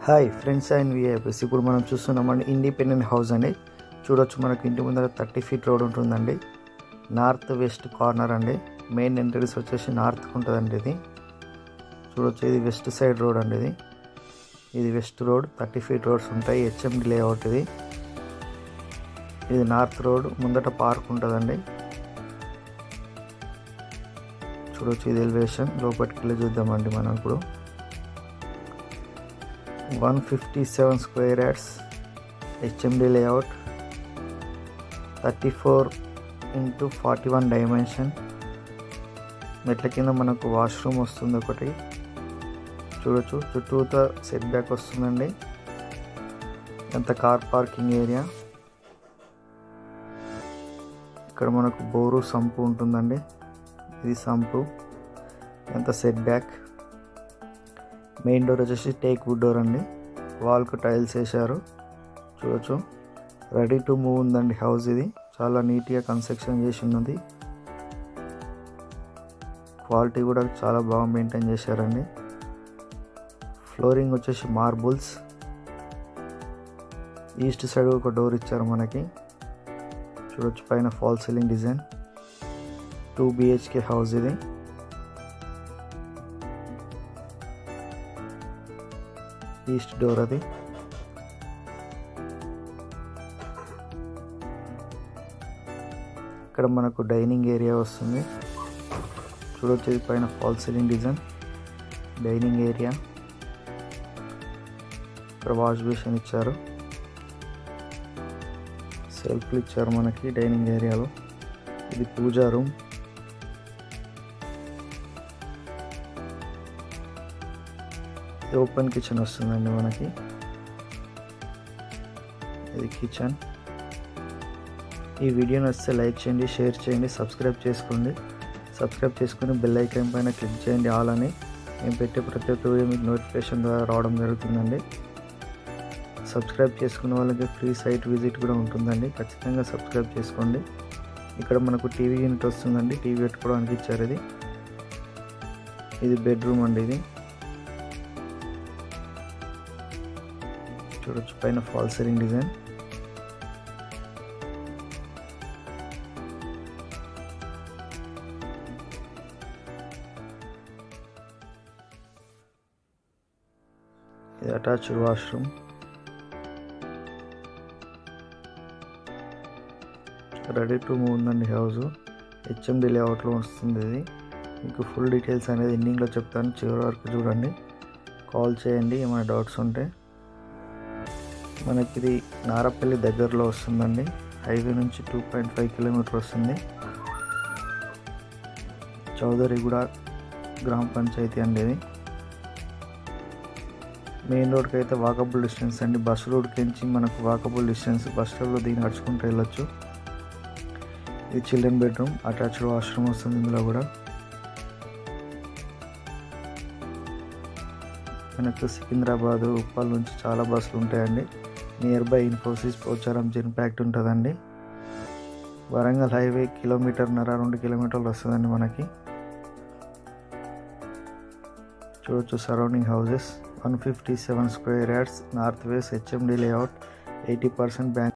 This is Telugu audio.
హాయ్ ఫ్రెండ్స్ అండ్ విఐపీస్ ఇప్పుడు మనం చూస్తున్నామండి ఇండిపెండెంట్ హౌస్ అండి చూడొచ్చు మనకి ఇంటి ముందర థర్టీ ఫీట్ రోడ్ ఉంటుందండి నార్త్ వెస్ట్ కార్నర్ అండి మెయిన్ ఎంట్రన్స్ వచ్చేసి నార్త్కి ఉంటుందండి ఇది చూడొచ్చు ఇది వెస్ట్ సైడ్ రోడ్ అండి ఇది ఇది west road thirty feet roads ఉంటాయి హెచ్ఎండి లేఅవుట్ ఇది ఇది నార్త్ రోడ్ ముందట పార్క్ ఉంటుందండి చూడొచ్చు ఇది ఎలివేషన్ లోపలికి వెళ్ళి చూద్దామండి మనం ఇప్పుడు one fifty seven square yards HMD layout thirty four into forty one dimension మెట్ల కింద మనకు వాష్రూమ్ వస్తుంది ఒకటి చూడొచ్చు చుట్టూతో సెట్ బ్యాక్ వస్తుందండి ఎంత కార్ పార్కింగ్ ఏరియా ఇక్కడ మనకు బోరు సంపు ఉంటుందండి ఇది సంపు ఎంత సెట్ బ్యాక్ మెయిన్ డోర్ వచ్చేసి టేక్ వుడ్ డోర్ అండి వాల్కు టైల్స్ వేశారు చూడొచ్చు రెడీ టు మూవ్ ఉందండి హౌస్ ఇది చాలా నీట్గా కన్స్ట్రక్షన్ చేసి ఉన్నది క్వాలిటీ కూడా చాలా బాగా మెయింటైన్ చేశారండి ఫ్లోరింగ్ వచ్చేసి మార్బుల్స్ ఈస్ట్ సైడ్ ఒక డోర్ ఇచ్చారు మనకి చూడొచ్చు పైన fall ceiling design two BHK house ఇది ఈస్ట్ డోర్ అది ఇక్కడ మనకు డైనింగ్ ఏరియా వస్తుంది చూడొచ్చు ఇది పైన fall ceiling design dining area ఇక్కడ వాష్ బేసిన్ ఇచ్చారు సెల్ఫ్లు ఇచ్చారు మనకి డైనింగ్ ఏరియాలో ఇది పూజా రూమ్ ఇది ఓపెన్ కిచెన్ వస్తుందండి మనకి ఇది కిచెన్ ఈ వీడియో నచ్చితే లైక్ చేయండి షేర్ చేయండి సబ్స్క్రైబ్ చేసుకోండి సబ్స్క్రైబ్ చేసుకుని బెల్ ఐకాన్ పైన క్లిక్ చేయండి ఆల్ అని మేము పెట్టే ప్రతి ఒక్క వీడియో మీకు నోటిఫికేషన్ ద్వారా రావడం జరుగుతుందండి సబ్స్క్రైబ్ చేసుకున్న వాళ్ళకి ఫ్రీ సైట్ విజిట్ కూడా ఉంటుందండి ఖచ్చితంగా సబ్స్క్రైబ్ చేసుకోండి ఇక్కడ మనకు టీవీ యూనిట్ వస్తుందండి టీవీ పెట్టుకోవడానికి ఇచ్చారు ఇది ఇది బెడ్రూమ్ అండి ఇది చూడొచ్చు పైన ఫాల్ సీలింగ్ డిజైన్ ఇది attached washroom ready to move ఉందండి హౌస్ హెచ్ఎండి లేఅవుట్లో వస్తుంది ఇది మీకు ఫుల్ డీటెయిల్స్ అనేది ఎండింగ్లో చెప్తాను చివరి వరకు చూడండి కాల్ చేయండి ఏమైనా డౌట్స్ ఉంటే మనకి ఇది నారపల్లి దగ్గరలో వస్తుందండి హైవే నుంచి టూ పాయింట్ ఫైవ్ కిలోమీటర్ వస్తుంది చౌదరిగూడ గ్రామ పంచాయతీ అండి ఇది మెయిన్ రోడ్కి అయితే వాకబుల్ డిస్టెన్స్ అండి బస్ రోడ్కి నుంచి మనకు వాకబుల్ డిస్టెన్స్ బస్ స్టాప్లో దిగి నడుచుకుంటూ వెళ్ళొచ్చు ఇది చిల్డ్రన్ బెడ్రూమ్ అటాచ్డ్ వాష్రూమ్ వస్తుంది ఇందులో కూడా మనకు సికింద్రాబాద్ ఉప్పల్ నుంచి చాలా బస్సులు ఉంటాయండి నియర్ బై ఇన్ఫోసిస్ పోచారం జిన్పాక్ట్ ఉంటుందండి వరంగల్ హైవే కిలోమీటర్న్నర రెండు కిలోమీటర్లు వస్తుందండి మనకి చూడొచ్చు surrounding houses one fifty seven square yards north west HMD layout eighty percent bank